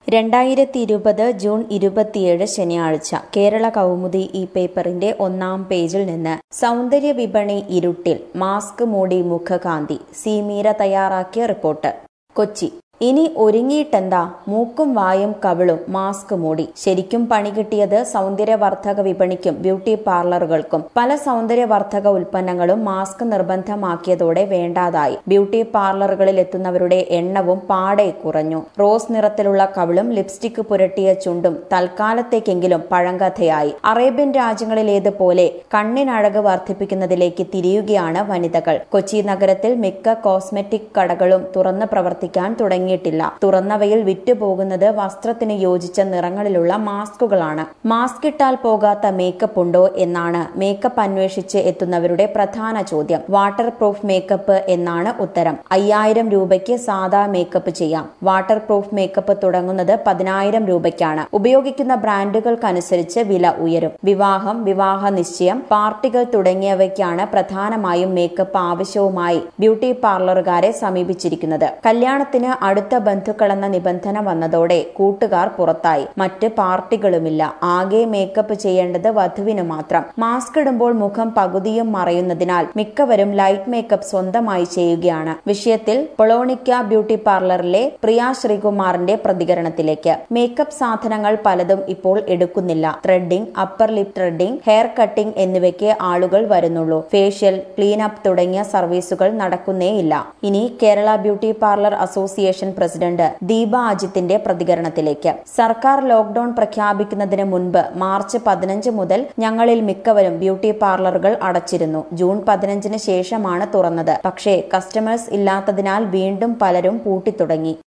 രണ്ടായിരത്തി ഇരുപത് ജൂൺ ഇരുപത്തിയേഴ് ശനിയാഴ്ച കേരള കൗമുദി ഈ പേപ്പറിന്റെ ഒന്നാം പേജിൽ നിന്ന് സൗന്ദര്യ വിപണി ഇരുട്ടിൽ മാസ്ക് മൂടി മുഖകാന്തി സി മീര തയ്യാറാക്കിയ റിപ്പോർട്ട് കൊച്ചി ഇനി ഒരുങ്ങിയിട്ടെന്താ മൂക്കും വായും കവിളും മാസ്ക് മൂടി ശരിക്കും പണി കിട്ടിയത് സൗന്ദര്യവർദ്ധക വിപണിക്കും ബ്യൂട്ടി പാർലറുകൾക്കും പല സൗന്ദര്യവർദ്ധക ഉൽപ്പന്നങ്ങളും മാസ്ക് നിർബന്ധമാക്കിയതോടെ വേണ്ടാതായി ബ്യൂട്ടി പാർലറുകളിൽ എത്തുന്നവരുടെ എണ്ണവും പാടെ കുറഞ്ഞു റോസ് നിറത്തിലുള്ള കവിളും ലിപ്സ്റ്റിക് പുരട്ടിയ ചുണ്ടും തൽക്കാലത്തേക്കെങ്കിലും പഴങ്കഥയായി അറേബ്യൻ രാജ്യങ്ങളിലേതുപോലെ കണ്ണിനഴക് വർദ്ധിപ്പിക്കുന്നതിലേക്ക് തിരിയുകയാണ് വനിതകൾ കൊച്ചി നഗരത്തിൽ മിക്ക കോസ്മെറ്റിക് കടകളും തുറന്ന് പ്രവർത്തിക്കാൻ തുടങ്ങി തുടങ്ങിയിട്ടില്ല തുറന്നവയിൽ വിറ്റുപോകുന്നത് വസ്ത്രത്തിന് യോജിച്ച നിറങ്ങളിലുള്ള മാസ്കുകളാണ് മാസ്ക് ഇട്ടാൽ പോകാത്ത മേക്കപ്പ് ഉണ്ടോ എന്നാണ് മേക്കപ്പ് അന്വേഷിച്ച് എത്തുന്നവരുടെ പ്രധാന ചോദ്യം വാട്ടർ പ്രൂഫ് മേക്കപ്പ് എന്നാണ് ഉത്തരം അയ്യായിരം രൂപയ്ക്ക് സാധാ മേക്കപ്പ് ചെയ്യാം വാട്ടർ പ്രൂഫ് മേക്കപ്പ് തുടങ്ങുന്നത് പതിനായിരം രൂപയ്ക്കാണ് ഉപയോഗിക്കുന്ന ബ്രാൻഡുകൾക്കനുസരിച്ച് വില ഉയരും വിവാഹം വിവാഹ നിശ്ചയം പാർട്ടികൾ തുടങ്ങിയവയ്ക്കാണ് പ്രധാനമായും മേക്കപ്പ് ആവശ്യവുമായി ബ്യൂട്ടി പാർലറുകാരെ സമീപിച്ചിരിക്കുന്നത് കല്യാണത്തിന് അടുത്ത ബന്ധുക്കളെന്ന നിബന്ധന വന്നതോടെ കൂട്ടുകാർ പുറത്തായി മറ്റ് പാർട്ടികളുമില്ല ആകെ മേക്കപ്പ് ചെയ്യേണ്ടത് വധുവിന് മാത്രം മാസ്ക് ഇടുമ്പോൾ മുഖം പകുതിയും മറയുന്നതിനാൽ മിക്കവരും ലൈറ്റ് മേക്കപ്പ് സ്വന്തമായി ചെയ്യുകയാണ് വിഷയത്തിൽ പൊളോണിക്ക ബ്യൂട്ടി പാർലറിലെ പ്രിയ ശ്രീകുമാറിന്റെ പ്രതികരണത്തിലേക്ക് മേക്കപ്പ് സാധനങ്ങൾ പലതും ഇപ്പോൾ എടുക്കുന്നില്ല threading upper lip threading hair cutting എന്നിവയ്ക്ക് ആളുകൾ വരുന്നുള്ളൂ ഫേഷ്യൽ ക്ലീൻ അപ്പ് തുടങ്ങിയ സർവീസുകൾ നടക്കുന്നേയില്ല ഇനി Kerala beauty parlour association president Deepa അജിത്തിന്റെ പ്രതികരണത്തിലേക്ക് സർക്കാർ ലോക്ഡൌൺ പ്രഖ്യാപിക്കുന്നതിന് മുൻപ് മാർച്ച് പതിനഞ്ച് മുതൽ ഞങ്ങളിൽ മിക്കവരും ബ്യൂട്ടി പാർലറുകൾ അടച്ചിരുന്നു ജൂൺ പതിനഞ്ചിന് ശേഷമാണ് തുറന്നത് പക്ഷേ കസ്റ്റമേഴ്സ് ഇല്ലാത്തതിനാൽ വീണ്ടും പലരും പൂട്ടിത്തുടങ്ങി